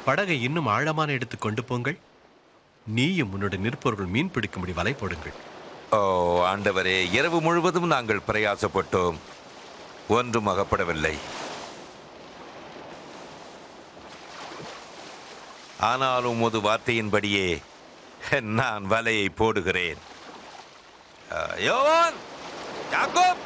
படகை இன்னும் ஆழமான இடத்துக்கு கொண்டு போங்கள் நீயும் உன்னோட நிற்பவர்கள் மீன் பிடிக்கும்படி வலை போடுங்கள் ஓ ஆண்டவரே இரவு முழுவதும் நாங்கள் பிரயாசப்பட்டோம் ஒன்றும் அகப்படவில்லை ஆனாலும் ஒரு வார்த்தையின்படியே நான் வலையை போடுகிறேன் ஆ, யோவான் யாக்கோப்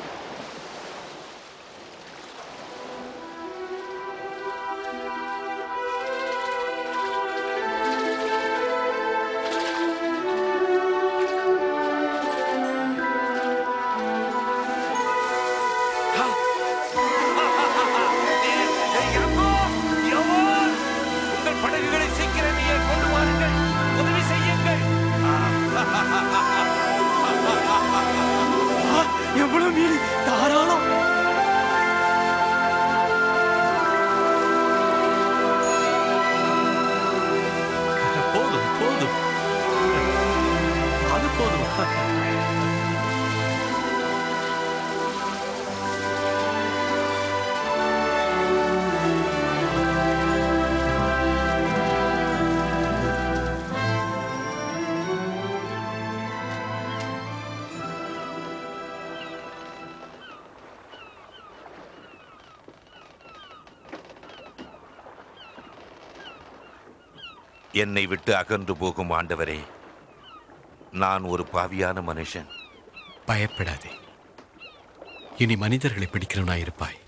யாக்கோப், யோவான், உங்கள் படகுகளை சீக்கிரம் நீர் கொண்டு வாருங்கள் உதவி செய்யுங்கள் எவ்வளவு மீன் தாராளம் போதும் போதும் அது போதும் என்னை விட்டு அகன்று போகும் ஆண்டவரே நான் ஒரு பாவியான மனுஷன் பயப்படாதே இனி மனிதர்களை பிடிக்கிறவனாயிருப்பாய்